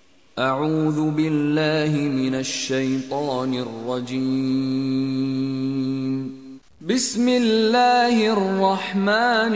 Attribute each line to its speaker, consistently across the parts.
Speaker 1: أعوذ بالله من الشيطان الرجيم بسم الله الرحمن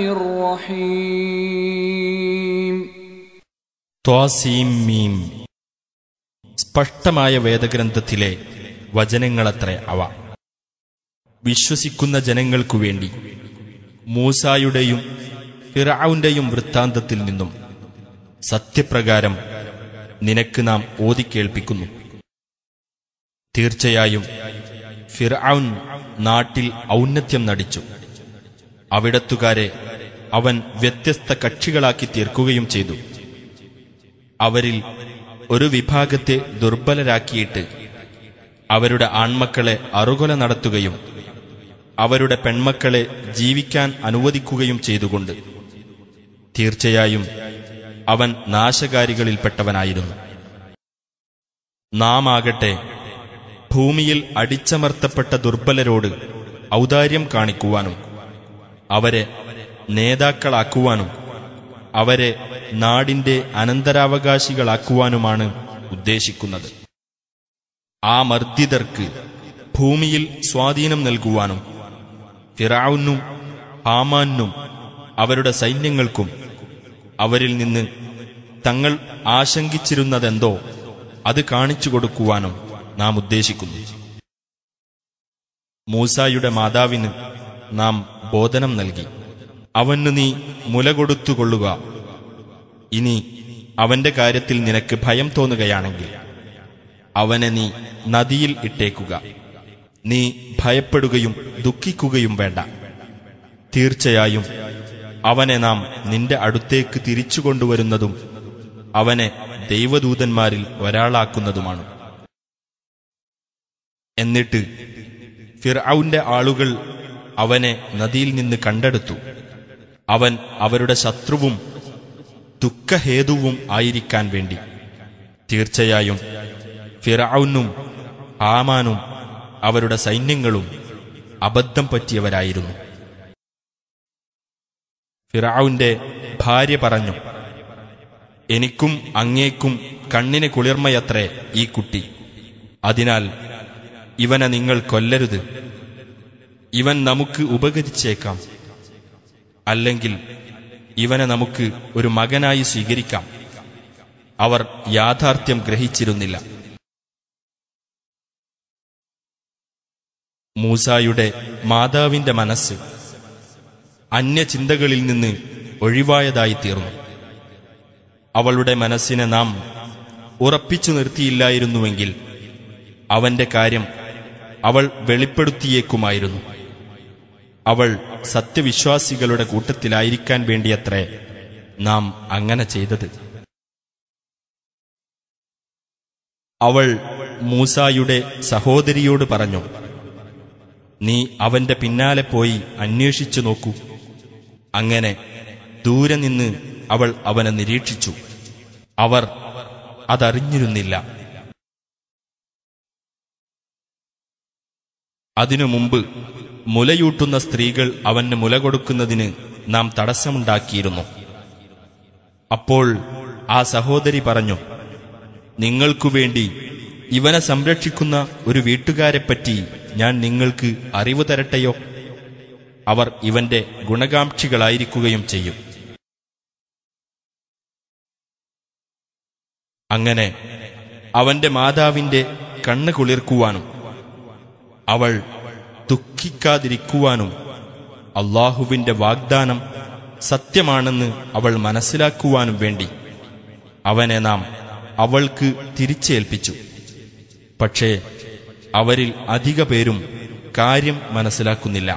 Speaker 1: الرحيم
Speaker 2: ത്വാസീം മീം സ്പഷ്ടമായ വേദഗ്രന്ഥത്തിലെ വചനങ്ങളത്രേ അവ വിശ്വസിക്കുന്ന ജനങ്ങൾക്കു വേണ്ടി മൂസായുടെയും ഫിറാവുന്റെയും വൃത്താന്തത്തിൽ നിന്നും സത്യപ്രകാരം നിനക്ക് നാം ഓതിക്കേൾപ്പിക്കുന്നു തീർച്ചയായും ഫിർഔൻ നാട്ടിൽ ഔന്നത്യം നടിച്ചു അവിടത്തുകാരെ അവൻ വ്യത്യസ്ത കക്ഷികളാക്കി തീർക്കുകയും ചെയ്തു അവരിൽ ഒരു വിഭാഗത്തെ ദുർബലരാക്കിയിട്ട് അവരുടെ ആൺമക്കളെ അറുകൊല നടത്തുകയും അവരുടെ പെൺമക്കളെ ജീവിക്കാൻ അനുവദിക്കുകയും ചെയ്തുകൊണ്ട് തീർച്ചയായും അവൻ നാശകാരികളിൽപ്പെട്ടവനായിരുന്നു നാം ആകട്ടെ ഭൂമിയിൽ അടിച്ചമർത്തപ്പെട്ട ദുർബലരോട് ഔദാര്യം കാണിക്കുവാനും അവരെ നേതാക്കളാക്കുവാനും അവരെ നാടിന്റെ അനന്തരാവകാശികളാക്കുവാനുമാണ് ഉദ്ദേശിക്കുന്നത് ആ മർദ്ദിതർക്ക് ഭൂമിയിൽ സ്വാധീനം നൽകുവാനും ഫിറാവുനും ഹാമാനും അവരുടെ സൈന്യങ്ങൾക്കും അവരിൽ നിന്ന് തങ്ങൾ ആശങ്കിച്ചിരുന്നതെന്തോ അത് കാണിച്ചു കൊടുക്കുവാനും നാം ഉദ്ദേശിക്കുന്നു മൂസായുടെ മാതാവിന് നാം ബോധനം നൽകി അവന് നീ മുല കൊടുത്തുകൊള്ളുക ഇനി അവന്റെ കാര്യത്തിൽ നിനക്ക് ഭയം തോന്നുകയാണെങ്കിൽ അവനെ നീ നദിയിൽ ഇട്ടേക്കുക നീ ഭയപ്പെടുകയും ദുഃഖിക്കുകയും വേണ്ട തീർച്ചയായും അവനെ നാം നിന്റെ അടുത്തേക്ക് തിരിച്ചു കൊണ്ടുവരുന്നതും അവനെ ദൈവദൂതന്മാരിൽ ഒരാളാക്കുന്നതുമാണ് എന്നിട്ട് ഫിർഔന്റെ ആളുകൾ അവനെ നദിയിൽ നിന്ന് കണ്ടെടുത്തു അവൻ അവരുടെ ശത്രുവും ദുഃഖഹേതുവും ആയിരിക്കാൻ വേണ്ടി തീർച്ചയായും ഫിറൌനും ആമാനും അവരുടെ സൈന്യങ്ങളും അബദ്ധം പറ്റിയവരായിരുന്നു ഫിറൌന്റെ ഭാര്യ പറഞ്ഞു എനിക്കും അങ്ങേക്കും കണ്ണിന് കുളിർമയത്രേ ഈ കുട്ടി അതിനാൽ ഇവനെ നിങ്ങൾ കൊല്ലരുത് ഇവൻ നമുക്ക് ഉപകരിച്ചേക്കാം അല്ലെങ്കിൽ ഇവനെ നമുക്ക് ഒരു മകനായി സ്വീകരിക്കാം അവർ യാഥാർത്ഥ്യം ഗ്രഹിച്ചിരുന്നില്ല മൂസായുടെ മാതാവിന്റെ മനസ്സ് അന്യചിന്തകളിൽ നിന്ന് ഒഴിവായതായി തീർന്നു അവളുടെ മനസ്സിനെ നാം ഉറപ്പിച്ചു നിർത്തിയില്ലായിരുന്നുവെങ്കിൽ അവന്റെ കാര്യം അവൾ വെളിപ്പെടുത്തിയേക്കുമായിരുന്നു അവൾ സത്യവിശ്വാസികളുടെ കൂട്ടത്തിലായിരിക്കാൻ വേണ്ടിയത്രേ നാം അങ്ങനെ ചെയ്തത് അവൾ മൂസായുടെ സഹോദരിയോട് പറഞ്ഞു നീ അവന്റെ പിന്നാലെ പോയി അന്വേഷിച്ചു നോക്കൂ അങ്ങനെ ദൂരെ നിന്ന് അവൾ അവനെ നിരീക്ഷിച്ചു അവർ അതറിഞ്ഞിരുന്നില്ല അതിനു മുമ്പ് മുലയൂട്ടുന്ന സ്ത്രീകൾ അവന് മുല കൊടുക്കുന്നതിന് നാം തടസ്സമുണ്ടാക്കിയിരുന്നു അപ്പോൾ ആ സഹോദരി പറഞ്ഞു നിങ്ങൾക്കുവേണ്ടി ഇവനെ സംരക്ഷിക്കുന്ന ഒരു വീട്ടുകാരെപ്പറ്റി ഞാൻ നിങ്ങൾക്ക് അറിവ് തരട്ടെയോ അവർ ഇവന്റെ ഗുണകാംക്ഷികളായിരിക്കുകയും ചെയ്യും അങ്ങനെ അവന്റെ മാതാവിന്റെ കണ്ണ് കുളിർക്കുവാനും അവൾ ദുഃഖിക്കാതിരിക്കുവാനും അള്ളാഹുവിന്റെ വാഗ്ദാനം സത്യമാണെന്ന് അവൾ മനസ്സിലാക്കുവാനും വേണ്ടി അവനെ നാം അവൾക്ക് തിരിച്ചേൽപ്പിച്ചു പക്ഷേ അവരിൽ അധിക പേരും കാര്യം മനസ്സിലാക്കുന്നില്ല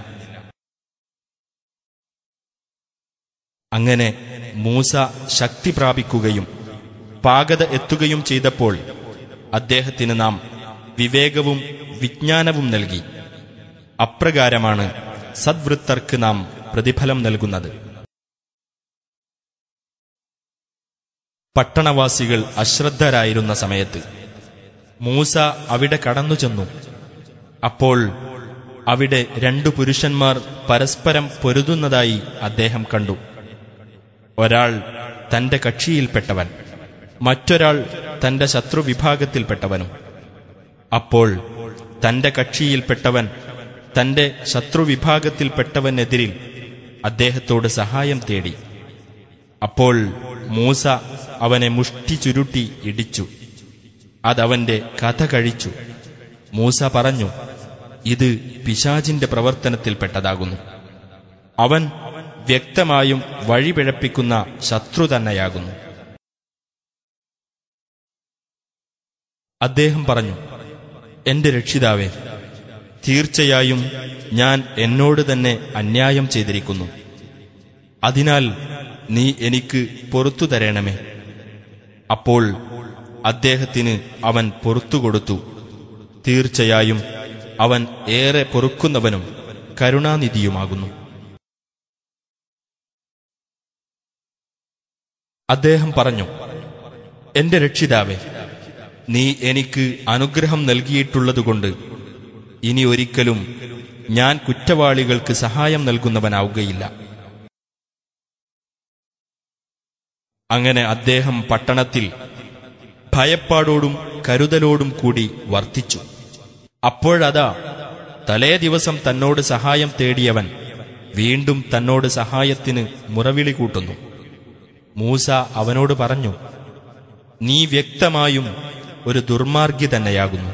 Speaker 2: അങ്ങനെ മൂസ ശക്തി പ്രാപിക്കുകയും പാകത എത്തുകയും ചെയ്തപ്പോൾ അദ്ദേഹത്തിന് നാം വിവേകവും വിജ്ഞാനവും നൽകി അപ്രകാരമാണ് സദ്വൃത്തർക്ക് നാം പ്രതിഫലം നൽകുന്നത് പട്ടണവാസികൾ അശ്രദ്ധരായിരുന്ന സമയത്ത് മൂസ അവിടെ കടന്നു ചെന്നു അപ്പോൾ അവിടെ രണ്ടു പുരുഷന്മാർ പരസ്പരം പൊരുതുന്നതായി അദ്ദേഹം കണ്ടു ഒരാൾ തന്റെ കക്ഷിയിൽപ്പെട്ടവൻ മറ്റൊരാൾ തന്റെ ശത്രുവിഭാഗത്തിൽപ്പെട്ടവനും അപ്പോൾ തന്റെ കക്ഷിയിൽപ്പെട്ടവൻ തന്റെ ശത്രുവിഭാഗത്തിൽപ്പെട്ടവനെതിരിൽ അദ്ദേഹത്തോട് സഹായം തേടി അപ്പോൾ മൂസ അവനെ മുഷ്ടി ചുരുട്ടി ഇടിച്ചു അതവന്റെ കഥ കഴിച്ചു മൂസ പറഞ്ഞു ഇത് പിശാചിന്റെ പ്രവർത്തനത്തിൽപ്പെട്ടതാകുന്നു അവൻ വ്യക്തമായും വഴിപിഴപ്പിക്കുന്ന ശത്രു തന്നെയാകുന്നു അദ്ദേഹം പറഞ്ഞു എന്റെ രക്ഷിതാവേ തീർച്ചയായും ഞാൻ എന്നോട് തന്നെ അന്യായം ചെയ്തിരിക്കുന്നു അതിനാൽ നീ എനിക്ക് പൊറത്തു തരണമേ അപ്പോൾ അദ്ദേഹത്തിന് അവൻ പൊറത്തുകൊടുത്തു തീർച്ചയായും അവൻ ഏറെ പൊറുക്കുന്നവനും കരുണാനിധിയുമാകുന്നു അദ്ദേഹം പറഞ്ഞു എന്റെ രക്ഷിതാവേ നീ എനിക്ക് അനുഗ്രഹം നൽകിയിട്ടുള്ളതുകൊണ്ട് ഇനി ഒരിക്കലും ഞാൻ കുറ്റവാളികൾക്ക് സഹായം നൽകുന്നവനാവുകയില്ല അങ്ങനെ അദ്ദേഹം പട്ടണത്തിൽ ഭയപ്പാടോടും കരുതലോടും കൂടി വർത്തിച്ചു അപ്പോഴതാ തലേ ദിവസം തന്നോട് സഹായം തേടിയവൻ വീണ്ടും തന്നോട് സഹായത്തിന് മുറവിളി കൂട്ടുന്നു മൂസ അവനോട് പറഞ്ഞു നീ വ്യക്തമായും ഒരു ദുർമാർഗി തന്നെയാകുന്നു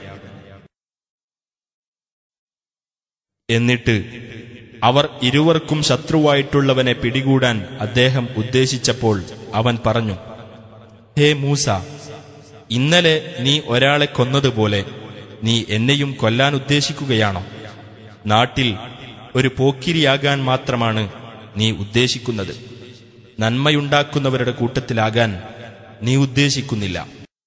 Speaker 2: എന്നിട്ട് അവർ ഇരുവർക്കും ശത്രുവായിട്ടുള്ളവനെ പിടികൂടാൻ അദ്ദേഹം ഉദ്ദേശിച്ചപ്പോൾ അവൻ പറഞ്ഞു ഹേ മൂസ ഇന്നലെ നീ ഒരാളെ കൊന്നതുപോലെ നീ എന്നെയും കൊല്ലാൻ ഉദ്ദേശിക്കുകയാണോ നാട്ടിൽ ഒരു പോക്കിരിയാകാൻ മാത്രമാണ് നീ ഉദ്ദേശിക്കുന്നത് നന്മയുണ്ടാക്കുന്നവരുടെ കൂട്ടത്തിലാകാൻ നീ ഉദ്ദേശിക്കുന്നില്ല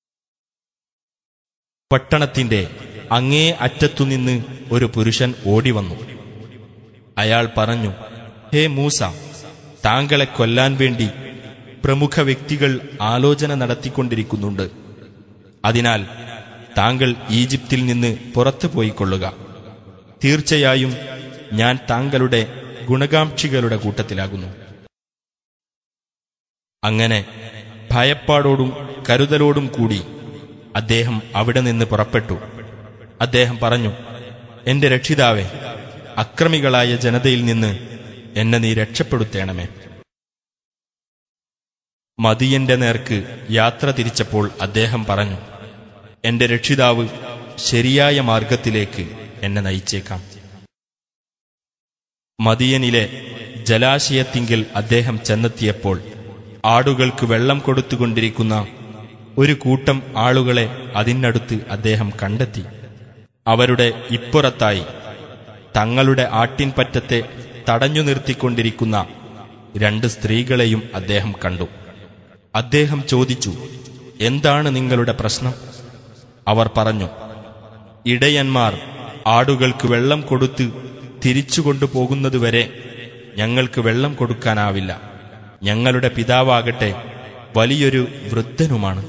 Speaker 2: പട്ടണത്തിന്റെ അങ്ങേ അറ്റത്തുനിന്ന് ഒരു പുരുഷൻ ഓടിവന്നു അയാൾ പറഞ്ഞു ഹേ മൂസ താങ്കളെ കൊല്ലാൻ വേണ്ടി പ്രമുഖ വ്യക്തികൾ ആലോചന നടത്തിക്കൊണ്ടിരിക്കുന്നുണ്ട് അതിനാൽ താങ്കൾ ഈജിപ്തിൽ നിന്ന് പുറത്തു പോയിക്കൊള്ളുക തീർച്ചയായും ഞാൻ താങ്കളുടെ ഗുണകാംക്ഷികളുടെ കൂട്ടത്തിലാകുന്നു അങ്ങനെ ഭയപ്പാടോടും കരുതലോടും കൂടി അദ്ദേഹം അവിടെ നിന്ന് പുറപ്പെട്ടു അദ്ദേഹം പറഞ്ഞു എന്റെ രക്ഷിതാവെ അക്രമികളായ ജനതയിൽ നിന്ന് എന്നെ നീ രക്ഷപ്പെടുത്തേണമേ മദിയന്റെ നേർക്ക് യാത്ര തിരിച്ചപ്പോൾ അദ്ദേഹം പറഞ്ഞു എന്റെ രക്ഷിതാവ് ശരിയായ മാർഗത്തിലേക്ക് എന്നെ നയിച്ചേക്കാം മദിയനിലെ ജലാശയത്തിങ്കിൽ അദ്ദേഹം ചെന്നെത്തിയപ്പോൾ ആടുകൾക്ക് വെള്ളം കൊടുത്തുകൊണ്ടിരിക്കുന്ന ഒരു കൂട്ടം ആളുകളെ അതിനടുത്ത് അദ്ദേഹം കണ്ടെത്തി അവരുടെ ഇപ്പുറത്തായി തങ്ങളുടെ ആട്ടിൻപറ്റത്തെ തടഞ്ഞു നിർത്തിക്കൊണ്ടിരിക്കുന്ന രണ്ട് സ്ത്രീകളെയും അദ്ദേഹം കണ്ടു അദ്ദേഹം ചോദിച്ചു എന്താണ് നിങ്ങളുടെ പ്രശ്നം അവർ പറഞ്ഞു ഇടയന്മാർ ആടുകൾക്ക് വെള്ളം കൊടുത്ത് തിരിച്ചു കൊണ്ടുപോകുന്നതുവരെ ഞങ്ങൾക്ക് വെള്ളം കൊടുക്കാനാവില്ല ഞങ്ങളുടെ പിതാവാകട്ടെ വലിയൊരു വൃദ്ധനുമാണ്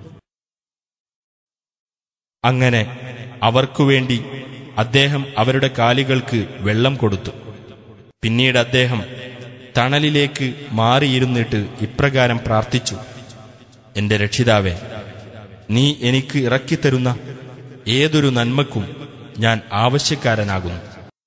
Speaker 2: അങ്ങനെ അവർക്കുവേണ്ടി അദ്ദേഹം അവരുടെ കാലികൾക്ക് വെള്ളം കൊടുത്തു പിന്നീട് അദ്ദേഹം തണലിലേക്ക് മാറിയിരുന്നിട്ട് ഇപ്രകാരം പ്രാർത്ഥിച്ചു എന്റെ രക്ഷിതാവേ നീ എനിക്ക് ഇറക്കിത്തരുന്ന ഏതൊരു നന്മക്കും ഞാൻ ആവശ്യക്കാരനാകുന്നു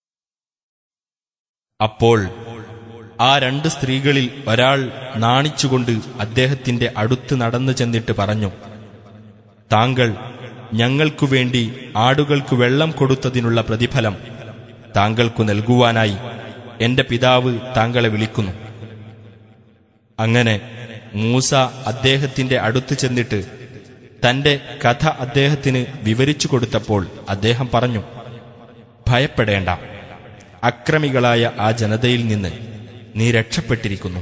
Speaker 2: അപ്പോൾ ആ രണ്ട് സ്ത്രീകളിൽ ഒരാൾ നാണിച്ചുകൊണ്ട് അദ്ദേഹത്തിന്റെ അടുത്ത് നടന്നു ചെന്നിട്ട് പറഞ്ഞു താങ്കൾ ഞങ്ങൾക്കു വേണ്ടി ആടുകൾക്ക് വെള്ളം കൊടുത്തതിനുള്ള പ്രതിഫലം താങ്കൾക്കു നൽകുവാനായി എന്റെ പിതാവ് താങ്കളെ വിളിക്കുന്നു അങ്ങനെ മൂസ അദ്ദേഹത്തിന്റെ അടുത്ത് ചെന്നിട്ട് തന്റെ കഥ അദ്ദേഹത്തിന് വിവരിച്ചു കൊടുത്തപ്പോൾ അദ്ദേഹം പറഞ്ഞു ഭയപ്പെടേണ്ട അക്രമികളായ ആ ജനതയിൽ നിന്ന് നീ രക്ഷപ്പെട്ടിരിക്കുന്നു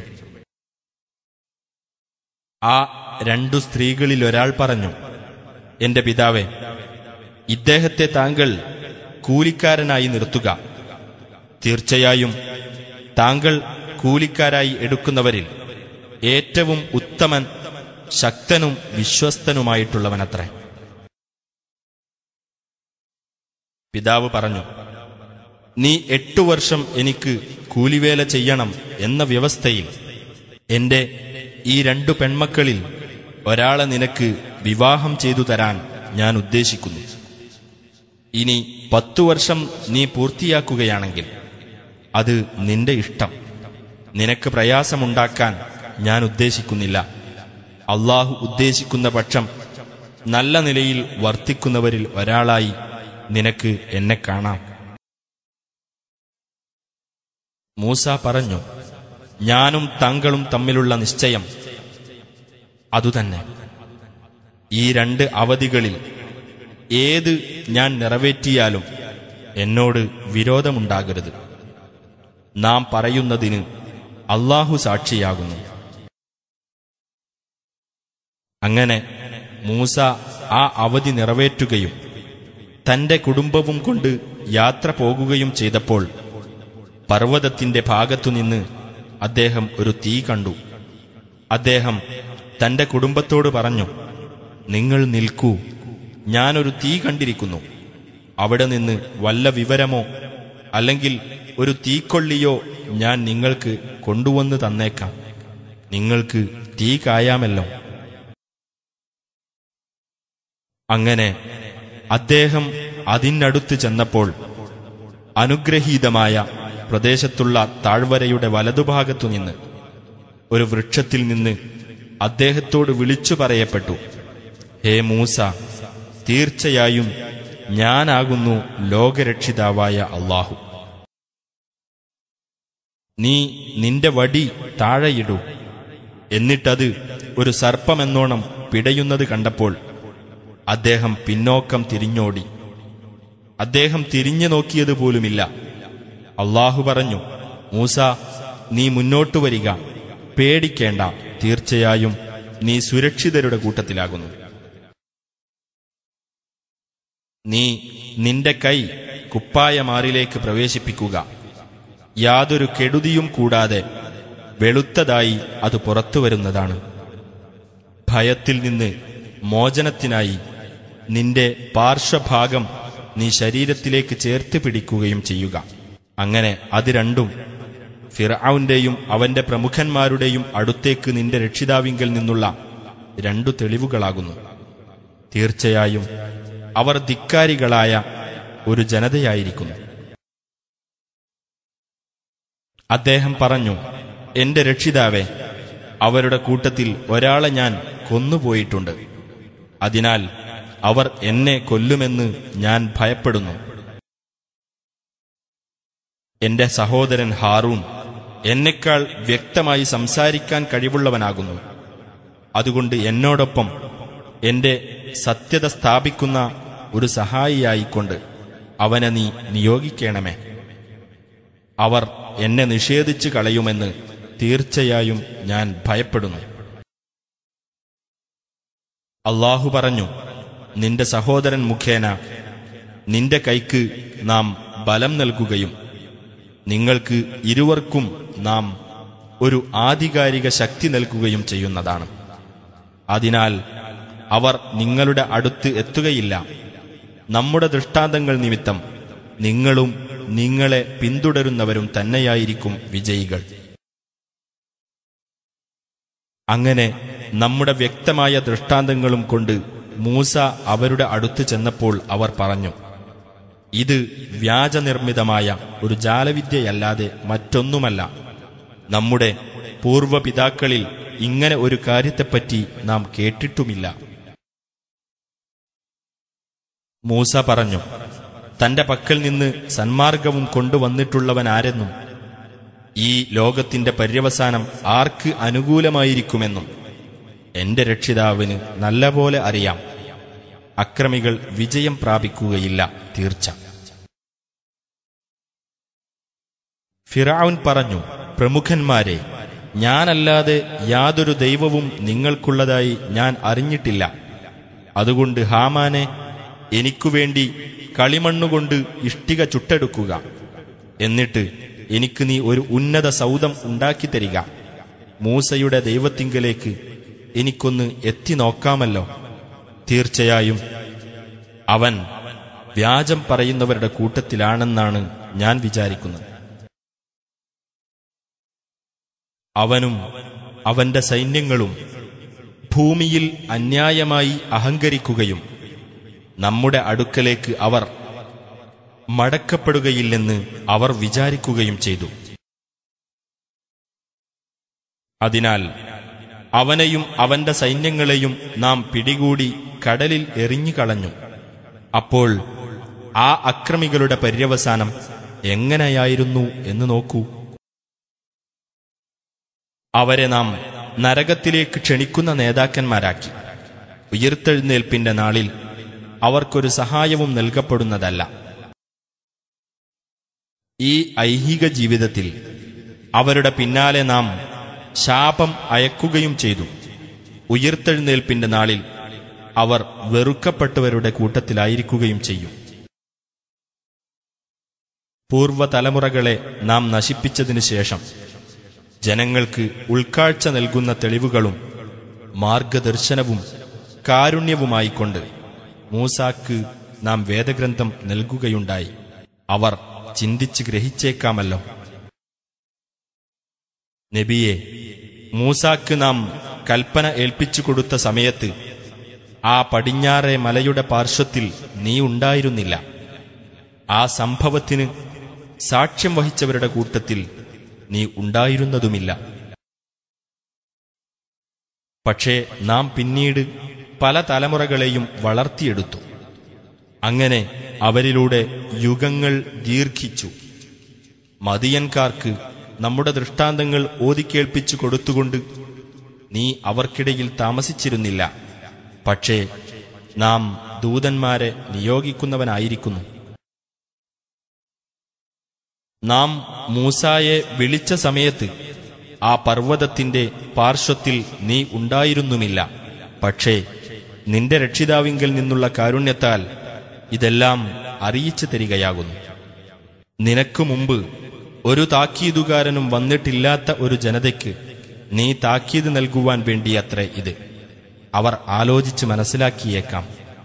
Speaker 2: ആ രണ്ടു സ്ത്രീകളിൽ ഒരാൾ പറഞ്ഞു എന്റെ പിതാവെ ഇദ്ദേഹത്തെ താങ്കൾ കൂലിക്കാരനായി നിർത്തുക തീർച്ചയായും താങ്കൾ കൂലിക്കാരായി എടുക്കുന്നവരിൽ ഏറ്റവും ഉത്തമൻ ശക്തനും വിശ്വസ്തനുമായിട്ടുള്ളവനത്രേ പിതാവ് പറഞ്ഞു നീ എട്ടു വർഷം എനിക്ക് കൂലിവേല ചെയ്യണം എന്ന വ്യവസ്ഥയിൽ എന്റെ ഈ രണ്ടു പെൺമക്കളിൽ ഒരാളെ നിനക്ക് വിവാഹം ചെയ്തു തരാൻ ഞാൻ ഉദ്ദേശിക്കുന്നു ഇനി പത്തു വർഷം നീ പൂർത്തിയാക്കുകയാണെങ്കിൽ അത് നിന്റെ ഇഷ്ടം നിനക്ക് പ്രയാസമുണ്ടാക്കാൻ ഞാൻ ഉദ്ദേശിക്കുന്നില്ല അള്ളാഹു ഉദ്ദേശിക്കുന്ന പക്ഷം നല്ല നിലയിൽ വർത്തിക്കുന്നവരിൽ ഒരാളായി നിനക്ക് എന്നെ കാണാം മൂസ പറഞ്ഞു ഞാനും താങ്കളും തമ്മിലുള്ള നിശ്ചയം അതുതന്നെ ഈ രണ്ട് അവധികളിൽ ഏത് ഞാൻ നിറവേറ്റിയാലും എന്നോട് വിരോധമുണ്ടാകരുത് നാം പറയുന്നതിന് അള്ളാഹു സാക്ഷിയാകുന്നു അങ്ങനെ മൂസ ആ അവധി നിറവേറ്റുകയും തന്റെ കുടുംബവും കൊണ്ട് യാത്ര പോകുകയും ചെയ്തപ്പോൾ പർവ്വതത്തിന്റെ ഭാഗത്തുനിന്ന് അദ്ദേഹം ഒരു തീ കണ്ടു അദ്ദേഹം തന്റെ കുടുംബത്തോട് പറഞ്ഞു നിങ്ങൾ നിൽക്കൂ ഞാനൊരു തീ കണ്ടിരിക്കുന്നു അവിടെ നിന്ന് വല്ല വിവരമോ അല്ലെങ്കിൽ ഒരു തീക്കൊള്ളിയോ ഞാൻ നിങ്ങൾക്ക് കൊണ്ടുവന്ന് തന്നേക്കാം നിങ്ങൾക്ക് തീ കായാമല്ലോ അങ്ങനെ അദ്ദേഹം അതിനടുത്ത് ചെന്നപ്പോൾ അനുഗ്രഹീതമായ പ്രദേശത്തുള്ള താഴ്വരയുടെ വലതുഭാഗത്തുനിന്ന് ഒരു വൃക്ഷത്തിൽ നിന്ന് അദ്ദേഹത്തോട് വിളിച്ചു പറയപ്പെട്ടു ഹേ മൂസ തീർച്ചയായും ഞാനാകുന്നു ലോകരക്ഷിതാവായ അള്ളാഹു നീ നിന്റെ വടി താഴെയിടൂ എന്നിട്ടത് ഒരു സർപ്പമെന്നോണം പിടയുന്നത് കണ്ടപ്പോൾ അദ്ദേഹം പിന്നോക്കം തിരിഞ്ഞോടി അദ്ദേഹം തിരിഞ്ഞു നോക്കിയത് പോലുമില്ല അള്ളാഹു പറഞ്ഞു മൂസ നീ മുന്നോട്ടു വരിക പേടിക്കേണ്ട തീർച്ചയായും നീ സുരക്ഷിതരുടെ കൂട്ടത്തിലാകുന്നു നീ നിന്റെ കൈ കുപ്പായമാറിലേക്ക് പ്രവേശിപ്പിക്കുക യാതൊരു കെടുതിയും കൂടാതെ വെളുത്തതായി അത് പുറത്തു വരുന്നതാണ് ഭയത്തിൽ നിന്ന് മോചനത്തിനായി നിന്റെ പാർശ്വഭാഗം നീ ശരീരത്തിലേക്ക് ചേർത്ത് പിടിക്കുകയും ചെയ്യുക അങ്ങനെ അത് രണ്ടും ഫിറൌന്റെയും അവന്റെ പ്രമുഖന്മാരുടെയും അടുത്തേക്ക് നിന്റെ രക്ഷിതാവിങ്കൽ നിന്നുള്ള രണ്ടു തെളിവുകളാകുന്നു തീർച്ചയായും അവർ ധിക്കാരികളായ ഒരു ജനതയായിരിക്കുന്നു അദ്ദേഹം പറഞ്ഞു എന്റെ രക്ഷിതാവെ അവരുടെ കൂട്ടത്തിൽ ഒരാളെ ഞാൻ കൊന്നുപോയിട്ടുണ്ട് അതിനാൽ അവർ എന്നെ കൊല്ലുമെന്ന് ഞാൻ ഭയപ്പെടുന്നു എന്റെ സഹോദരൻ ഹാറൂൺ എന്നെക്കാൾ വ്യക്തമായി സംസാരിക്കാൻ കഴിവുള്ളവനാകുന്നു അതുകൊണ്ട് എന്നോടൊപ്പം എന്റെ സത്യത സ്ഥാപിക്കുന്ന ഒരു സഹായിയായിക്കൊണ്ട് അവനെ നീ നിയോഗിക്കണമേ അവർ എന്നെ നിഷേധിച്ചു കളയുമെന്ന് തീർച്ചയായും ഞാൻ ഭയപ്പെടുന്നു അള്ളാഹു പറഞ്ഞു നിന്റെ സഹോദരൻ മുഖേന നിന്റെ കൈക്ക് നാം ബലം നൽകുകയും നിങ്ങൾക്ക് ഇരുവർക്കും നാം ഒരു ആധികാരിക ശക്തി നൽകുകയും ചെയ്യുന്നതാണ് അതിനാൽ അവർ നിങ്ങളുടെ അടുത്ത് എത്തുകയില്ല നമ്മുടെ ദൃഷ്ടാന്തങ്ങൾ നിമിത്തം നിങ്ങളും നിങ്ങളെ പിന്തുടരുന്നവരും തന്നെയായിരിക്കും വിജയികൾ അങ്ങനെ നമ്മുടെ വ്യക്തമായ ദൃഷ്ടാന്തങ്ങളും കൊണ്ട് മൂസ അവരുടെ അടുത്ത് ചെന്നപ്പോൾ അവർ പറഞ്ഞു ഇത് വ്യാജനിർമ്മിതമായ ഒരു ജാലവിദ്യയല്ലാതെ മറ്റൊന്നുമല്ല നമ്മുടെ പൂർവപിതാക്കളിൽ ഇങ്ങനെ ഒരു കാര്യത്തെപ്പറ്റി നാം കേട്ടിട്ടുമില്ല മൂസ പറഞ്ഞു തന്റെ പക്കൽ നിന്ന് സന്മാർഗവും കൊണ്ടുവന്നിട്ടുള്ളവനാരെന്നും ഈ ലോകത്തിന്റെ പര്യവസാനം ആർക്ക് അനുകൂലമായിരിക്കുമെന്നും എന്റെ രക്ഷിതാവിന് നല്ലപോലെ അറിയാം അക്രമികൾ വിജയം പ്രാപിക്കുകയില്ല തീർച്ച ഫിറാവുൻ പറഞ്ഞു പ്രമുഖന്മാരെ ഞാനല്ലാതെ യാതൊരു ദൈവവും നിങ്ങൾക്കുള്ളതായി ഞാൻ അറിഞ്ഞിട്ടില്ല അതുകൊണ്ട് ഹാമാനെ എനിക്കുവേണ്ടി കളിമണ്ണുകൊണ്ട് ഇഷ്ടിക ചുട്ടെടുക്കുക എന്നിട്ട് എനിക്ക് നീ ഒരു ഉന്നത സൗധം ഉണ്ടാക്കി തരിക മൂസയുടെ ദൈവത്തിങ്കലേക്ക് എനിക്കൊന്ന് എത്തി നോക്കാമല്ലോ തീർച്ചയായും അവൻ വ്യാജം പറയുന്നവരുടെ കൂട്ടത്തിലാണെന്നാണ് ഞാൻ വിചാരിക്കുന്നത് അവനും അവന്റെ സൈന്യങ്ങളും ഭൂമിയിൽ അന്യായമായി അഹങ്കരിക്കുകയും നമ്മുടെ അടുക്കലേക്ക് അവർ മടക്കപ്പെടുകയില്ലെന്ന് അവർ വിചാരിക്കുകയും ചെയ്തു അതിനാൽ അവനെയും അവന്റെ സൈന്യങ്ങളെയും നാം പിടികൂടി കടലിൽ എറിഞ്ഞുകളഞ്ഞു അപ്പോൾ ആ അക്രമികളുടെ പര്യവസാനം എങ്ങനെയായിരുന്നു എന്ന് നോക്കൂ അവരെ നാം നരകത്തിലേക്ക് ക്ഷണിക്കുന്ന നേതാക്കന്മാരാക്കി ഉയർത്തെഴുന്നേൽപ്പിന്റെ നാളിൽ അവർക്കൊരു സഹായവും നൽകപ്പെടുന്നതല്ല ഈ ഐഹിക ജീവിതത്തിൽ അവരുടെ പിന്നാലെ നാം ശാപം അയക്കുകയും ചെയ്തു ഉയർത്തെഴുന്നേൽപ്പിന്റെ നാളിൽ അവർ വെറുക്കപ്പെട്ടവരുടെ കൂട്ടത്തിലായിരിക്കുകയും ചെയ്യും പൂർവ്വതലമുറകളെ നാം നശിപ്പിച്ചതിനു ശേഷം ജനങ്ങൾക്ക് ഉൾക്കാഴ്ച നൽകുന്ന തെളിവുകളും മാർഗദർശനവും കാരുണ്യവുമായിക്കൊണ്ട് മൂസാക്ക് നാം വേദഗ്രന്ഥം നൽകുകയുണ്ടായി അവർ ചിന്തിച്ച് ഗ്രഹിച്ചേക്കാമല്ലോ നബിയെ മൂസാക്ക് നാം കൽപ്പന ഏൽപ്പിച്ചു കൊടുത്ത സമയത്ത് ആ പടിഞ്ഞാറെ മലയുടെ പാർശ്വത്തിൽ നീ ഉണ്ടായിരുന്നില്ല ആ സംഭവത്തിന് സാക്ഷ്യം വഹിച്ചവരുടെ കൂട്ടത്തിൽ നീ ഉണ്ടായിരുന്നതുമില്ല പക്ഷേ നാം പിന്നീട് പല തലമുറകളെയും വളർത്തിയെടുത്തു അങ്ങനെ അവരിലൂടെ യുഗങ്ങൾ ദീർഘിച്ചു മതിയൻകാർക്ക് നമ്മുടെ ദൃഷ്ടാന്തങ്ങൾ ഓതിക്കേൾപ്പിച്ചു കൊടുത്തുകൊണ്ട് നീ അവർക്കിടയിൽ താമസിച്ചിരുന്നില്ല പക്ഷേ നാം ദൂതന്മാരെ നിയോഗിക്കുന്നവനായിരിക്കുന്നു നാം മൂസായെ വിളിച്ച സമയത്ത് ആ പർവ്വതത്തിന്റെ പാർശ്വത്തിൽ നീ ഉണ്ടായിരുന്നുമില്ല പക്ഷേ നിന്റെ രക്ഷിതാവിങ്കിൽ നിന്നുള്ള കാരുണ്യത്താൽ ഇതെല്ലാം അറിയിച്ചു തരികയാകുന്നു നിനക്കു മുമ്പ് ഒരു താക്കീതുകാരനും വന്നിട്ടില്ലാത്ത ഒരു ജനതയ്ക്ക് നീ താക്കീത് നൽകുവാൻ വേണ്ടിയത്രേ ഇത് അവർ ആലോചിച്ച് മനസ്സിലാക്കിയേക്കാം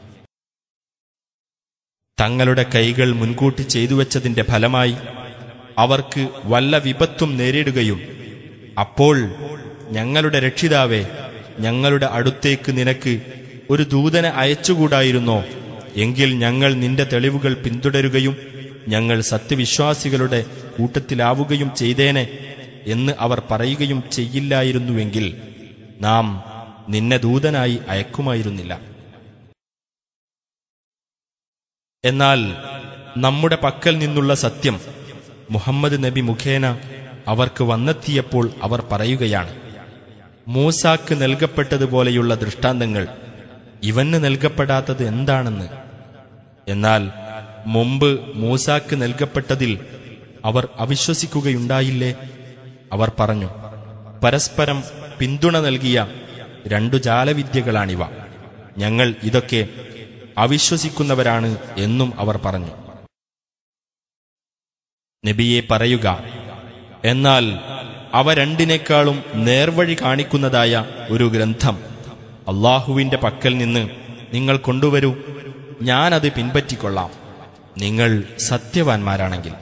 Speaker 2: തങ്ങളുടെ കൈകൾ മുൻകൂട്ടി ചെയ്തുവെച്ചതിന്റെ ഫലമായി അവർക്ക് വല്ല വിപത്തും നേരിടുകയും അപ്പോൾ ഞങ്ങളുടെ രക്ഷിതാവേ ഞങ്ങളുടെ അടുത്തേക്ക് നിനക്ക് ഒരു ദൂതനെ അയച്ചുകൂടായിരുന്നോ എങ്കിൽ ഞങ്ങൾ നിന്റെ തെളിവുകൾ പിന്തുടരുകയും ഞങ്ങൾ സത്യവിശ്വാസികളുടെ കൂട്ടത്തിലാവുകയും ചെയ്തേനെ എന്ന് അവർ പറയുകയും ചെയ്യില്ലായിരുന്നുവെങ്കിൽ നാം നിന്നെ ദൂതനായി അയക്കുമായിരുന്നില്ല എന്നാൽ നമ്മുടെ പക്കൽ നിന്നുള്ള സത്യം മുഹമ്മദ് നബി മുഖേന അവർക്ക് വന്നെത്തിയപ്പോൾ അവർ പറയുകയാണ് മൂസാക്ക് നൽകപ്പെട്ടതുപോലെയുള്ള ദൃഷ്ടാന്തങ്ങൾ ഇവന് നൽകപ്പെടാത്തത് എന്താണെന്ന് എന്നാൽ മുമ്പ് മൂസാക്ക് നൽകപ്പെട്ടതിൽ അവർ അവിശ്വസിക്കുകയുണ്ടായില്ലേ അവർ പറഞ്ഞു പരസ്പരം പിന്തുണ നൽകിയ രണ്ടു ജാലവിദ്യകളാണിവ ഞങ്ങൾ ഇതൊക്കെ അവിശ്വസിക്കുന്നവരാണ് എന്നും അവർ പറഞ്ഞു നബിയെ പറയുക എന്നാൽ അവ രണ്ടിനേക്കാളും നേർവഴി കാണിക്കുന്നതായ ഒരു ഗ്രന്ഥം അള്ളാഹുവിന്റെ പക്കൽ നിന്ന് നിങ്ങൾ കൊണ്ടുവരൂ ഞാനത് പിൻപറ്റിക്കൊള്ളാം നിങ്ങൾ സത്യവാൻമാരാണെങ്കിൽ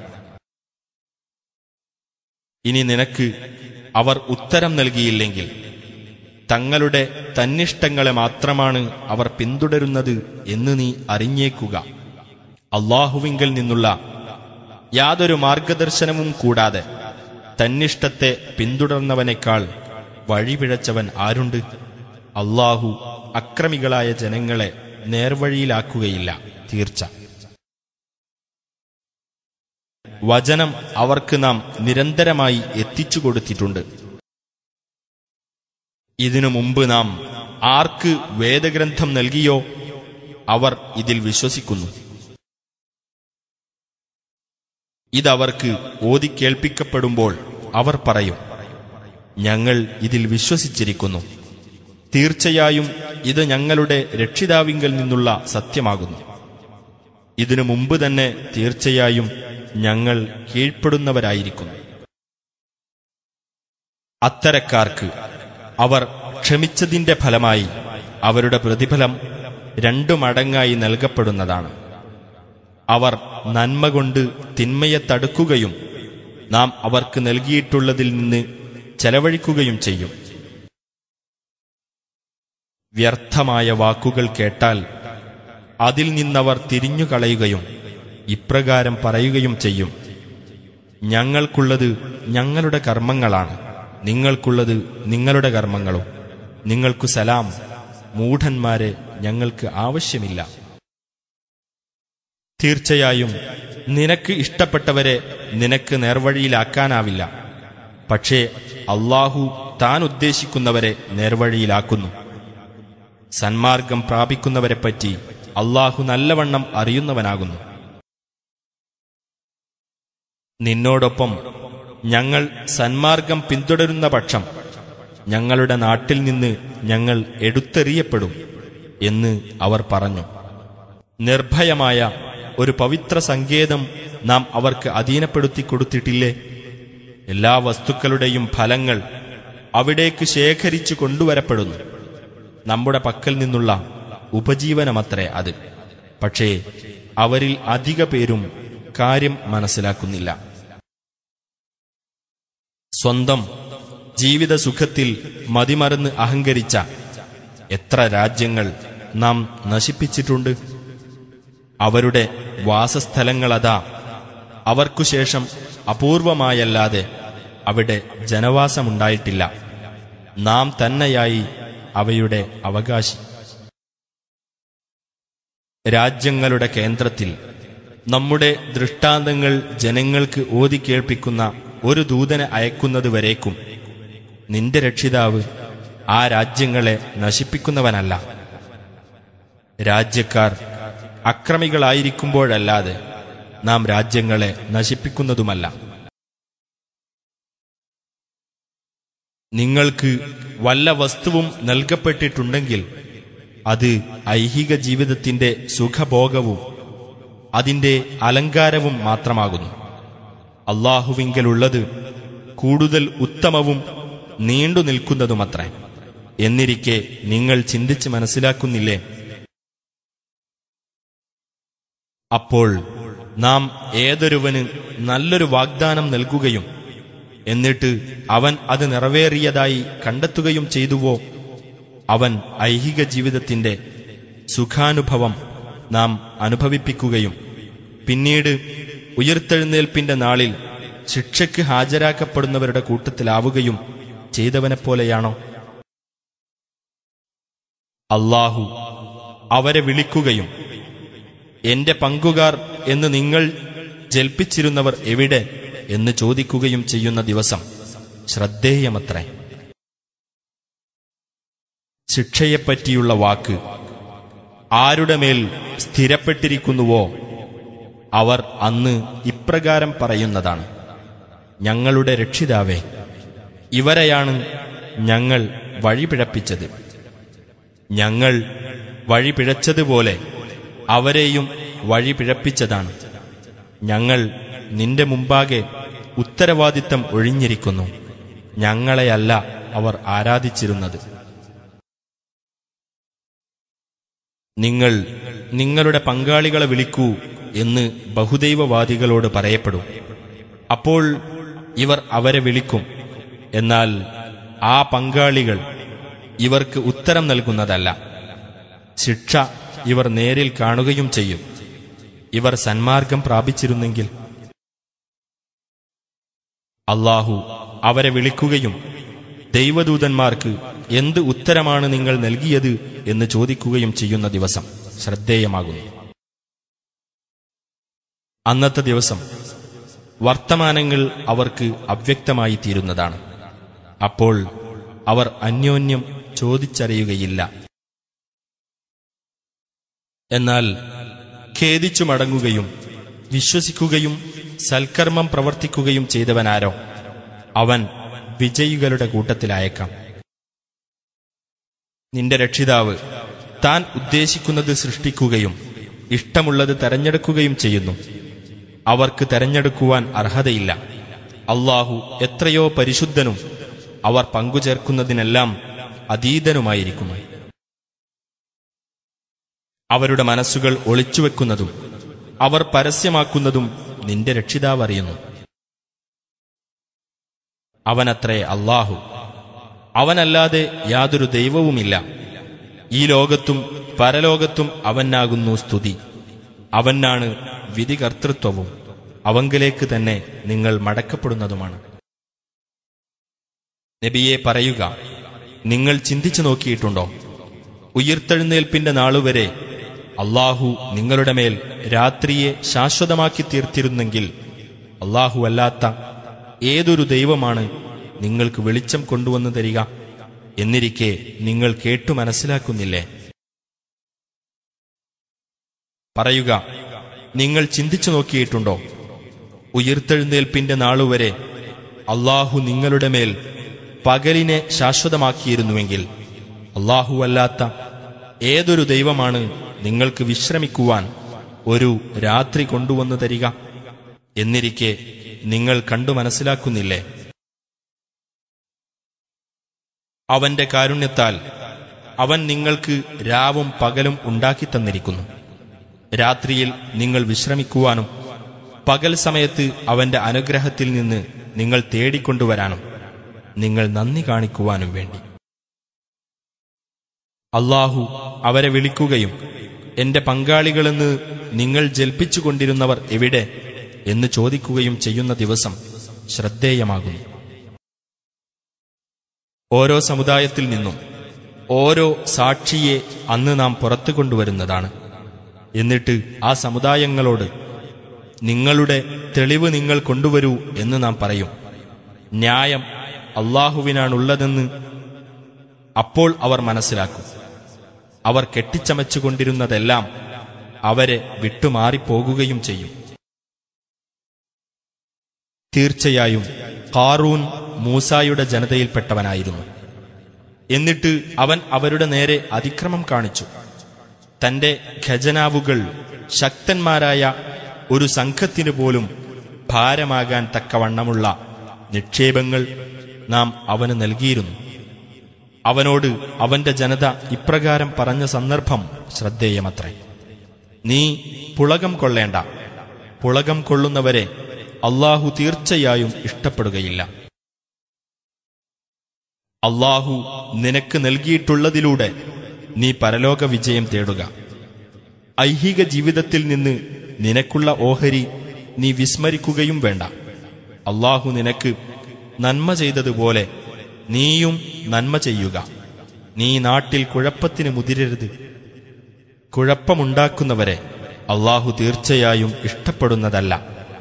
Speaker 2: ഇനി നിനക്ക് അവർ ഉത്തരം നൽകിയില്ലെങ്കിൽ തങ്ങളുടെ തന്നിഷ്ടങ്ങളെ മാത്രമാണ് അവർ പിന്തുടരുന്നത് എന്ന് നീ അറിഞ്ഞേക്കുക അള്ളാഹുവിങ്കൽ നിന്നുള്ള യാതൊരു മാർഗദർശനവും കൂടാതെ തന്നിഷ്ടത്തെ പിന്തുടർന്നവനേക്കാൾ വഴിപിഴച്ചവൻ ആരുണ്ട് അള്ളാഹു അക്രമികളായ ജനങ്ങളെ നേർവഴിയിലാക്കുകയില്ല തീർച്ച വചനം അവർക്ക് നാം നിരന്തരമായി എത്തിച്ചു കൊടുത്തിട്ടുണ്ട് ഇതിനു മുമ്പ് നാം ആർക്ക് വേദഗ്രന്ഥം നൽകിയോ അവർ ഇതിൽ വിശ്വസിക്കുന്നു ഇതവർക്ക് ഓതിക്കേൾപ്പിക്കപ്പെടുമ്പോൾ അവർ പറയും ഞങ്ങൾ ഇതിൽ വിശ്വസിച്ചിരിക്കുന്നു തീർച്ചയായും ഇത് ഞങ്ങളുടെ രക്ഷിതാവിങ്കൽ നിന്നുള്ള സത്യമാകുന്നു ഇതിനു മുമ്പ് തന്നെ തീർച്ചയായും ഞങ്ങൾ കീഴ്പ്പെടുന്നവരായിരിക്കുന്നു അത്തരക്കാർക്ക് അവർ ക്ഷമിച്ചതിന്റെ ഫലമായി അവരുടെ പ്രതിഫലം രണ്ടു മടങ്ങായി നൽകപ്പെടുന്നതാണ് അവർ നന്മ കൊണ്ട് തിന്മയെ തടുക്കുകയും നാം അവർക്ക് നൽകിയിട്ടുള്ളതിൽ നിന്ന് ചെലവഴിക്കുകയും ചെയ്യും വ്യർത്ഥമായ വാക്കുകൾ കേട്ടാൽ അതിൽ നിന്നവർ തിരിഞ്ഞുകളയുകയും ഇപ്രകാരം പറയുകയും ചെയ്യും ഞങ്ങൾക്കുള്ളത് ഞങ്ങളുടെ കർമ്മങ്ങളാണ് നിങ്ങൾക്കുള്ളത് നിങ്ങളുടെ കർമ്മങ്ങളും നിങ്ങൾക്കു സലാം മൂഢന്മാരെ ഞങ്ങൾക്ക് ആവശ്യമില്ല തീർച്ചയായും നിനക്ക് ഇഷ്ടപ്പെട്ടവരെ നിനക്ക് നേർവഴിയിലാക്കാനാവില്ല പക്ഷേ അള്ളാഹു താൻ ഉദ്ദേശിക്കുന്നവരെ നേർവഴിയിലാക്കുന്നു സന്മാർഗം പ്രാപിക്കുന്നവരെപ്പറ്റി അള്ളാഹു നല്ലവണ്ണം അറിയുന്നവനാകുന്നു നിന്നോടൊപ്പം ഞങ്ങൾ സന്മാർഗം പിന്തുടരുന്ന പക്ഷം ഞങ്ങളുടെ നാട്ടിൽ നിന്ന് ഞങ്ങൾ എടുത്തെറിയപ്പെടും എന്ന് അവർ പറഞ്ഞു നിർഭയമായ ഒരു പവിത്ര സങ്കേതം നാം അവർക്ക് അധീനപ്പെടുത്തി കൊടുത്തിട്ടില്ലേ എല്ലാ വസ്തുക്കളുടെയും ഫലങ്ങൾ അവിടേക്ക് ശേഖരിച്ചു കൊണ്ടുവരപ്പെടുന്നു നമ്മുടെ പക്കൽ നിന്നുള്ള ഉപജീവനമത്രേ അത് പക്ഷേ അവരിൽ അധിക പേരും കാര്യം മനസ്സിലാക്കുന്നില്ല സ്വന്തം ജീവിത സുഖത്തിൽ മതിമറന്ന് അഹങ്കരിച്ച എത്ര രാജ്യങ്ങൾ നാം നശിപ്പിച്ചിട്ടുണ്ട് അവരുടെ വാസസ്ഥലങ്ങളതാ അവർക്കുശേഷം അപൂർവമായല്ലാതെ അവിടെ ജനവാസമുണ്ടായിട്ടില്ല നാം തന്നെയായി അവയുടെ അവകാശി രാജ്യങ്ങളുടെ കേന്ദ്രത്തിൽ നമ്മുടെ ദൃഷ്ടാന്തങ്ങൾ ജനങ്ങൾക്ക് ഓതി കേൾപ്പിക്കുന്ന ഒരു ദൂതനെ അയക്കുന്നതുവരേക്കും നിന്റെ രക്ഷിതാവ് ആ രാജ്യങ്ങളെ നശിപ്പിക്കുന്നവനല്ല രാജ്യക്കാർ അക്രമികളായിരിക്കുമ്പോഴല്ലാതെ നാം രാജ്യങ്ങളെ നശിപ്പിക്കുന്നതുമല്ല നിങ്ങൾക്ക് വല്ല വസ്തുവും നൽകപ്പെട്ടിട്ടുണ്ടെങ്കിൽ അത് ഐഹിക ജീവിതത്തിന്റെ സുഖഭോഗവും അതിന്റെ അലങ്കാരവും മാത്രമാകുന്നു അള്ളാഹുവിങ്കലുള്ളത് കൂടുതൽ ഉത്തമവും നീണ്ടു നിൽക്കുന്നതുമത്രേ എന്നിരിക്കെ നിങ്ങൾ ചിന്തിച്ച് മനസ്സിലാക്കുന്നില്ലേ അപ്പോൾ നാം ഏതൊരുവന് നല്ലൊരു വാഗ്ദാനം നൽകുകയും എന്നിട്ട് അവൻ അത് നിറവേറിയതായി കണ്ടെത്തുകയും ചെയ്തുവോ അവൻ ഐഹിക ജീവിതത്തിന്റെ സുഖാനുഭവം നാം അനുഭവിപ്പിക്കുകയും പിന്നീട് ഉയർത്തെഴുന്നേൽപ്പിന്റെ നാളിൽ ശിക്ഷയ്ക്ക് ഹാജരാക്കപ്പെടുന്നവരുടെ കൂട്ടത്തിലാവുകയും ചെയ്തവനെപ്പോലെയാണോ അള്ളാഹു അവരെ വിളിക്കുകയും എന്റെ പങ്കുകാർ എന്ന് നിങ്ങൾ ജൽപ്പിച്ചിരുന്നവർ എവിടെ എന്ന് ചോദിക്കുകയും ചെയ്യുന്ന ദിവസം ശ്രദ്ധേയമത്രേ ശിക്ഷയെപ്പറ്റിയുള്ള വാക്ക് ആരുടെ മേൽ സ്ഥിരപ്പെട്ടിരിക്കുന്നുവോ അവർ അന്ന് ഇപ്രകാരം പറയുന്നതാണ് ഞങ്ങളുടെ രക്ഷിതാവേ ഇവരെയാണ് ഞങ്ങൾ വഴിപിഴപ്പിച്ചത് ഞങ്ങൾ വഴിപിഴച്ചതുപോലെ അവരെയും വഴിപിഴപ്പിച്ചതാണ് ഞങ്ങൾ നിന്റെ മുമ്പാകെ ഉത്തരവാദിത്തം ഒഴിഞ്ഞിരിക്കുന്നു ഞങ്ങളെയല്ല അവർ ആരാധിച്ചിരുന്നത് നിങ്ങൾ നിങ്ങളുടെ പങ്കാളികളെ വിളിക്കൂ എന്ന് ബഹുദൈവവാദികളോട് പറയപ്പെടും അപ്പോൾ ഇവർ അവരെ വിളിക്കും എന്നാൽ ആ പങ്കാളികൾ ഇവർക്ക് ഉത്തരം നൽകുന്നതല്ല ശിക്ഷ ഇവർ നേരിൽ കാണുകയും ചെയ്യും ഇവർ സന്മാർഗം പ്രാപിച്ചിരുന്നെങ്കിൽ അള്ളാഹു അവരെ വിളിക്കുകയും ദൈവദൂതന്മാർക്ക് എന്ത് ഉത്തരമാണ് നിങ്ങൾ നൽകിയത് എന്ന് ചോദിക്കുകയും ചെയ്യുന്ന ദിവസം ശ്രദ്ധേയമാകുന്നു അന്നത്തെ ദിവസം വർത്തമാനങ്ങൾ അവർക്ക് അവ്യക്തമായി തീരുന്നതാണ് അപ്പോൾ അവർ അന്യോന്യം ചോദിച്ചറിയുകയില്ല എന്നാൽ ഖേദിച്ചു മടങ്ങുകയും വിശ്വസിക്കുകയും സൽക്കർമ്മം പ്രവർത്തിക്കുകയും ചെയ്തവനാരോ അവൻ വിജയികളുടെ കൂട്ടത്തിലായേക്കാം നിന്റെ രക്ഷിതാവ് താൻ ഉദ്ദേശിക്കുന്നത് സൃഷ്ടിക്കുകയും ഇഷ്ടമുള്ളത് തെരഞ്ഞെടുക്കുകയും ചെയ്യുന്നു അവർക്ക് തെരഞ്ഞെടുക്കുവാൻ അർഹതയില്ല അള്ളാഹു എത്രയോ പരിശുദ്ധനും അവർ പങ്കുചേർക്കുന്നതിനെല്ലാം അതീതനുമായിരിക്കുന്നു അവരുടെ മനസ്സുകൾ ഒളിച്ചുവെക്കുന്നതും അവർ പരസ്യമാക്കുന്നതും നിന്റെ രക്ഷിതാവ് അറിയുന്നു അവനത്രേ അള്ളാഹു അവനല്ലാതെ യാതൊരു ദൈവവുമില്ല ഈ ലോകത്തും പരലോകത്തും അവനാകുന്നു സ്തുതി അവനാണ് വിധികർത്തൃത്വവും അവങ്കിലേക്ക് തന്നെ നിങ്ങൾ മടക്കപ്പെടുന്നതുമാണ് നബിയെ പറയുക നിങ്ങൾ ചിന്തിച്ചു നോക്കിയിട്ടുണ്ടോ ഉയിർത്തെഴുന്നേൽപ്പിന്റെ നാളുവരെ അള്ളാഹു നിങ്ങളുടെ മേൽ രാത്രിയെ ശാശ്വതമാക്കി തീർത്തിരുന്നെങ്കിൽ അള്ളാഹു അല്ലാത്ത ഏതൊരു ദൈവമാണ് നിങ്ങൾക്ക് വെളിച്ചം കൊണ്ടുവന്നു തരിക എന്നിരിക്കെ നിങ്ങൾ കേട്ടു മനസ്സിലാക്കുന്നില്ലേ പറയുക നിങ്ങൾ ചിന്തിച്ചു നോക്കിയിട്ടുണ്ടോ ഉയിർത്തെഴുന്നേൽപ്പിന്റെ നാളുവരെ അള്ളാഹു നിങ്ങളുടെ മേൽ പകലിനെ ശാശ്വതമാക്കിയിരുന്നുവെങ്കിൽ അള്ളാഹു അല്ലാത്ത ഏതൊരു ദൈവമാണ് നിങ്ങൾക്ക് വിശ്രമിക്കുവാൻ ഒരു രാത്രി കൊണ്ടുവന്നു തരിക എന്നിരിക്കെ നിങ്ങൾ കണ്ടു മനസ്സിലാക്കുന്നില്ലേ അവന്റെ കാരുണ്യത്താൽ അവൻ നിങ്ങൾക്ക് രാവും പകലും ഉണ്ടാക്കി തന്നിരിക്കുന്നു രാത്രിയിൽ നിങ്ങൾ വിശ്രമിക്കുവാനും പകൽ സമയത്ത് അവന്റെ അനുഗ്രഹത്തിൽ നിന്ന് നിങ്ങൾ തേടിക്കൊണ്ടുവരാനും നിങ്ങൾ നന്ദി കാണിക്കുവാനും വേണ്ടി അള്ളാഹു അവരെ വിളിക്കുകയും എന്റെ പങ്കാളികളെന്ന് നിങ്ങൾ ജൽപ്പിച്ചുകൊണ്ടിരുന്നവർ എവിടെ എന്ന് ചോദിക്കുകയും ചെയ്യുന്ന ദിവസം ശ്രദ്ധേയമാകുന്നു ഓരോ സമുദായത്തിൽ നിന്നും ഓരോ സാക്ഷിയെ അന്ന് നാം പുറത്തു കൊണ്ടുവരുന്നതാണ് എന്നിട്ട് ആ സമുദായങ്ങളോട് നിങ്ങളുടെ തെളിവ് നിങ്ങൾ കൊണ്ടുവരൂ എന്ന് നാം പറയും ന്യായം അള്ളാഹുവിനാണുള്ളതെന്ന് അപ്പോൾ അവർ മനസ്സിലാക്കും അവർ കെട്ടിച്ചമച്ചുകൊണ്ടിരുന്നതെല്ലാം അവരെ വിട്ടുമാറിപ്പോകുകയും ചെയ്യും തീർച്ചയായും കാറൂൻ മൂസായുടെ ജനതയിൽപ്പെട്ടവനായിരുന്നു എന്നിട്ട് അവൻ അവരുടെ നേരെ അതിക്രമം കാണിച്ചു തന്റെ ഖജനാവുകൾ ശക്തന്മാരായ ഒരു സംഘത്തിനു പോലും ഭാരമാകാൻ തക്കവണ്ണമുള്ള നിക്ഷേപങ്ങൾ നാം അവന് നൽകിയിരുന്നു അവനോട് അവന്റെ ജനത ഇപ്രകാരം പറഞ്ഞ സന്ദർഭം ശ്രദ്ധേയമത്രേ നീ പുളകം കൊള്ളേണ്ട പുളകം കൊള്ളുന്നവരെ അള്ളാഹു തീർച്ചയായും ഇഷ്ടപ്പെടുകയില്ല അള്ളാഹു നിനക്ക് നൽകിയിട്ടുള്ളതിലൂടെ നീ പരലോക വിജയം തേടുക ഐഹിക ജീവിതത്തിൽ നിന്ന് നിനക്കുള്ള ഓഹരി നീ വിസ്മരിക്കുകയും വേണ്ട അള്ളാഹു നിനക്ക് നന്മ ചെയ്തതുപോലെ നീയും നന്മ ചെയ്യുക നീ നാട്ടിൽ കുഴപ്പത്തിന് മുതിരരുത് കുഴപ്പമുണ്ടാക്കുന്നവരെ അള്ളാഹു തീർച്ചയായും ഇഷ്ടപ്പെടുന്നതല്ല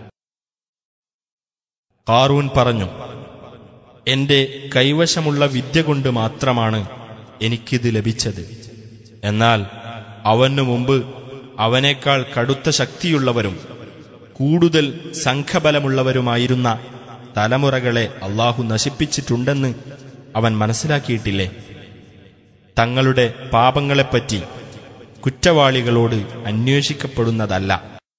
Speaker 2: കാറൂൻ പറഞ്ഞു എന്റെ കൈവശമുള്ള വിദ്യ കൊണ്ട് മാത്രമാണ് എനിക്കിത് ലഭിച്ചത് എന്നാൽ അവനു മുമ്പ് അവനേക്കാൾ കടുത്ത ശക്തിയുള്ളവരും കൂടുതൽ സംഘബലമുള്ളവരുമായിരുന്ന തലമുറകളെ അള്ളാഹു നശിപ്പിച്ചിട്ടുണ്ടെന്ന് അവൻ മനസ്സിലാക്കിയിട്ടില്ലേ തങ്ങളുടെ പാപങ്ങളെപ്പറ്റി കുറ്റവാളികളോട് അന്വേഷിക്കപ്പെടുന്നതല്ല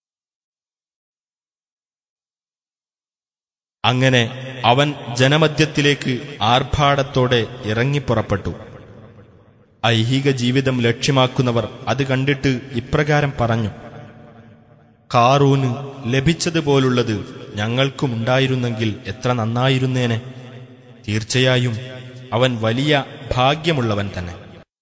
Speaker 2: അങ്ങനെ അവൻ ജനമധ്യത്തിലേക്ക് ആർഭാടത്തോടെ ഇറങ്ങിപ്പുറപ്പെട്ടു ഐഹിക ജീവിതം ലക്ഷ്യമാക്കുന്നവർ അത് കണ്ടിട്ട് ഇപ്രകാരം പറഞ്ഞു കാറൂന് ലഭിച്ചതുപോലുള്ളത് ഞങ്ങൾക്കുമുണ്ടായിരുന്നെങ്കിൽ എത്ര നന്നായിരുന്നേനെ തീർച്ചയായും അവൻ വലിയ ഭാഗ്യമുള്ളവൻ തന്നെ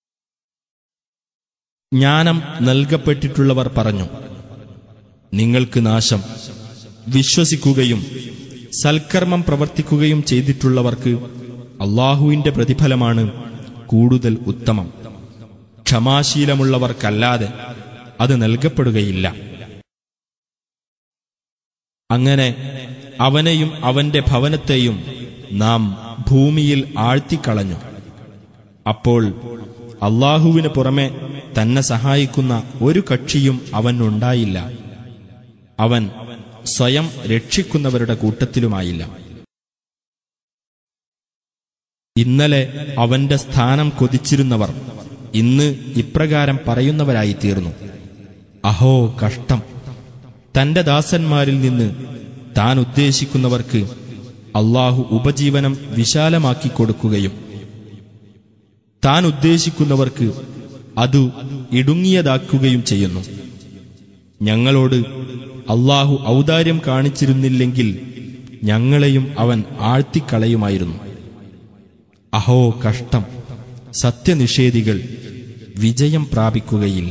Speaker 2: ജ്ഞാനം നൽകപ്പെട്ടിട്ടുള്ളവർ പറഞ്ഞു നിങ്ങൾക്ക് നാശം വിശ്വസിക്കുകയും സൽക്കർമ്മം പ്രവർത്തിക്കുകയും ചെയ്തിട്ടുള്ളവർക്ക് അള്ളാഹുവിന്റെ പ്രതിഫലമാണ് കൂടുതൽ ഉത്തമം ക്ഷമാശീലമുള്ളവർക്കല്ലാതെ അത് നൽകപ്പെടുകയില്ല അങ്ങനെ അവനെയും അവന്റെ ഭവനത്തെയും നാം ഭൂമിയിൽ ആഴ്ത്തിക്കളഞ്ഞു അപ്പോൾ അള്ളാഹുവിന് പുറമെ തന്നെ സഹായിക്കുന്ന ഒരു കക്ഷിയും അവനുണ്ടായില്ല അവൻ സ്വയം രക്ഷിക്കുന്നവരുടെ കൂട്ടത്തിലുമായില്ല ഇന്നലെ അവന്റെ സ്ഥാനം കൊതിച്ചിരുന്നവർ ഇന്ന് ഇപ്രകാരം പറയുന്നവരായി തീർന്നു അഹോ കഷ്ടം തന്റെ ദാസന്മാരിൽ നിന്ന് താൻ ഉദ്ദേശിക്കുന്നവർക്ക് അള്ളാഹു ഉപജീവനം വിശാലമാക്കി കൊടുക്കുകയും താൻ ഉദ്ദേശിക്കുന്നവർക്ക് അതു ഇടുങ്ങിയതാക്കുകയും ചെയ്യുന്നു ഞങ്ങളോട് അള്ളാഹു ഔദാര്യം കാണിച്ചിരുന്നില്ലെങ്കിൽ ഞങ്ങളെയും അവൻ ആഴ്ത്തിക്കളയുമായിരുന്നു അഹോ കഷ്ടം സത്യനിഷേധികൾ വിജയം പ്രാപിക്കുകയില്ല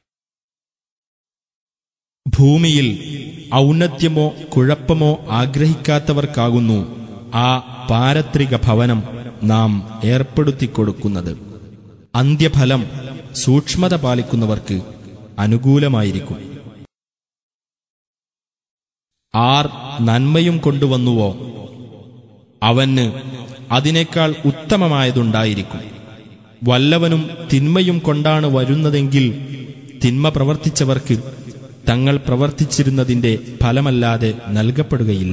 Speaker 2: ഭൂമിയിൽ ഔന്നത്യമോ കുഴപ്പമോ ആഗ്രഹിക്കാത്തവർക്കാകുന്നു ആ പാരത്രിക ഭവനം നാം ഏർപ്പെടുത്തിക്കൊടുക്കുന്നത് അന്ത്യഫലം സൂക്ഷ്മത പാലിക്കുന്നവർക്ക് അനുകൂലമായിരിക്കും ആർ നന്മയും കൊണ്ടുവന്നുവോ അവന് അതിനേക്കാൾ ഉത്തമമായതുണ്ടായിരിക്കും വല്ലവനും തിന്മയും കൊണ്ടാണ് വരുന്നതെങ്കിൽ തിന്മ പ്രവർത്തിച്ചവർക്ക് തങ്ങൾ പ്രവർത്തിച്ചിരുന്നതിന്റെ ഫലമല്ലാതെ നൽകപ്പെടുകയില്ല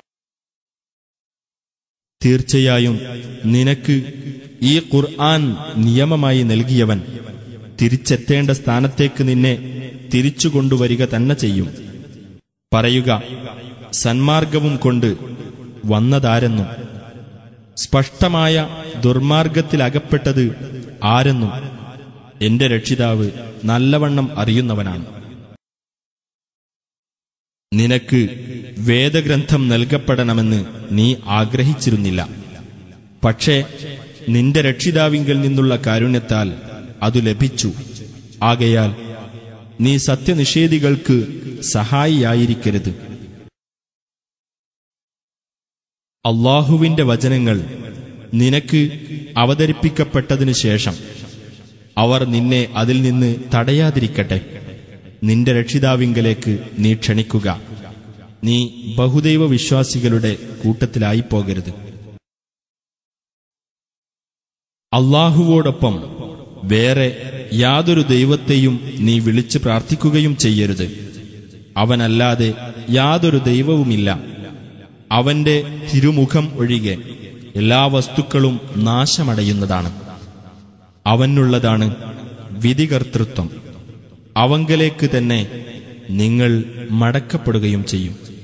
Speaker 2: തീർച്ചയായും നിനക്ക് ഈ ഖുർആൻ നിയമമായി നൽകിയവൻ തിരിച്ചെത്തേണ്ട സ്ഥാനത്തേക്ക് നിന്നെ തിരിച്ചു കൊണ്ടുവരിക തന്നെ ചെയ്യും പറയുക സന്മാർഗവും കൊണ്ട് വന്നതാരെന്നും സ്പഷ്ടമായ ദുർമാർഗത്തിലകപ്പെട്ടത് ആരെന്നും എന്റെ രക്ഷിതാവ് നല്ലവണ്ണം അറിയുന്നവനാണ് നിനക്ക് വേദഗ്രന്ഥം നൽകപ്പെടണമെന്ന് നീ ആഗ്രഹിച്ചിരുന്നില്ല പക്ഷേ നിന്റെ രക്ഷിതാവിങ്കിൽ നിന്നുള്ള കാരുണ്യത്താൽ അതു ലഭിച്ചു ആകയാൽ നീ സത്യനിഷേധികൾക്ക് സഹായിയായിരിക്കരുത് അള്ളാഹുവിന്റെ വചനങ്ങൾ നിനക്ക് അവതരിപ്പിക്കപ്പെട്ടതിനു ശേഷം അവർ നിന്നെ അതിൽ നിന്ന് തടയാതിരിക്കട്ടെ നിന്റെ രക്ഷിതാവിങ്കലേക്ക് നീ ക്ഷണിക്കുക നീ ബഹുദൈവ വിശ്വാസികളുടെ കൂട്ടത്തിലായി പോകരുത് അള്ളാഹുവോടൊപ്പം വേറെ യാതൊരു ദൈവത്തെയും നീ വിളിച്ച് പ്രാർത്ഥിക്കുകയും ചെയ്യരുത് അവനല്ലാതെ യാതൊരു ദൈവവുമില്ല അവന്റെ തിരുമുഖം ഒഴികെ എല്ലാ വസ്തുക്കളും നാശമടയുന്നതാണ് അവനുള്ളതാണ് വിധികർത്തൃത്വം അവങ്കലേക്ക് തന്നെ നിങ്ങൾ മടക്കപ്പെടുകയും ചെയ്യും